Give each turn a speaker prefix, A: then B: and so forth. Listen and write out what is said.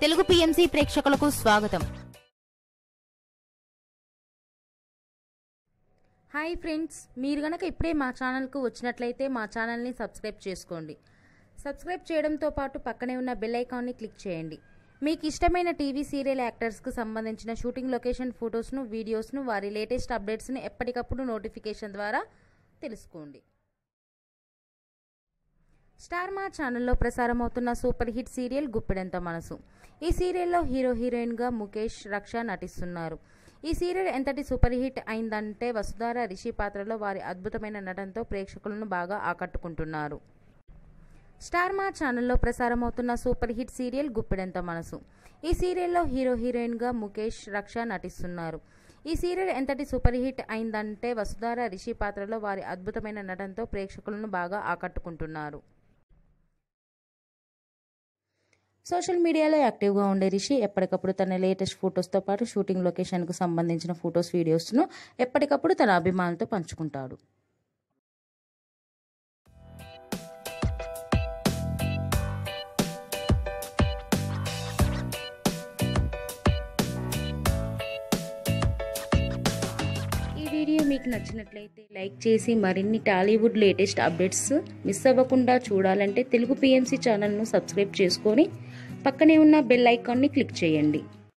A: Telugu PMC ప్రేక్షకులకు స్వాగతం
B: hi friends మీరు గనక ఇప్పుడే మా ఛానల్కు వచ్చినట్లయితే మా ఛానల్ని సబ్స్క్రైబ్ చేసుకోండి సబ్స్క్రైబ్ చేయడంతో పాటు పక్కనే ఉన్న బెల్ ఐకాన్ని క్లిక్ చేయండి మీకు ఇష్టమైన టీవీ సీరియల్ యాక్టర్స్కు సంబంధించిన షూటింగ్ లొకేషన్ ఫొటోస్ను వీడియోస్ను వారి లేటెస్ట్ అప్డేట్స్ని ఎప్పటికప్పుడు నోటిఫికేషన్ ద్వారా తెలుసుకోండి స్టార్ మా ఛానల్లో ప్రసారం అవుతున్న సూపర్ హిట్ సీరియల్ గుప్పెడంత మనసు ఈ సీరియల్లో హీరో హీరోయిన్గా ముఖేష్ రక్ష నటిస్తున్నారు ఈ సీరియల్ ఎంతటి సూపర్ హిట్ అయిందంటే వసుధార రిషి పాత్రలో వారి అద్భుతమైన నటనతో ప్రేక్షకులను బాగా ఆకట్టుకుంటున్నారు స్టార్ మా ఛానల్లో ప్రసారం అవుతున్న సూపర్ హిట్ సీరియల్ గుప్పెడంత మనసు ఈ సీరియల్లో హీరో హీరోయిన్గా ముఖేష్ రక్ష నటిస్తున్నారు ఈ సీరియల్ ఎంతటి సూపర్ హిట్ అయిందంటే వసుధార రిషి పాత్రలో వారి అద్భుతమైన నటనతో ప్రేక్షకులను బాగా ఆకట్టుకుంటున్నారు సోషల్ మీడియాలో యాక్టివ్గా ఉండే రిషి ఎప్పటికప్పుడు తన లేటెస్ట్ ఫొటోస్తో పాటు షూటింగ్ లొకేషన్కు సంబంధించిన ఫొటోస్ వీడియోస్ను ఎప్పటికప్పుడు తన అభిమానులతో పంచుకుంటాడు ఈ వీడియో మీకు నచ్చినట్లయితే లైక్ చేసి మరిన్ని టాలీవుడ్ లేటెస్ట్ అప్డేట్స్ మిస్ అవ్వకుండా చూడాలంటే తెలుగు పిఎంసి ఛానల్ను సబ్స్క్రైబ్ చేసుకొని పక్కనే ఉన్న బెల్ ఐకాన్ని క్లిక్ చేయండి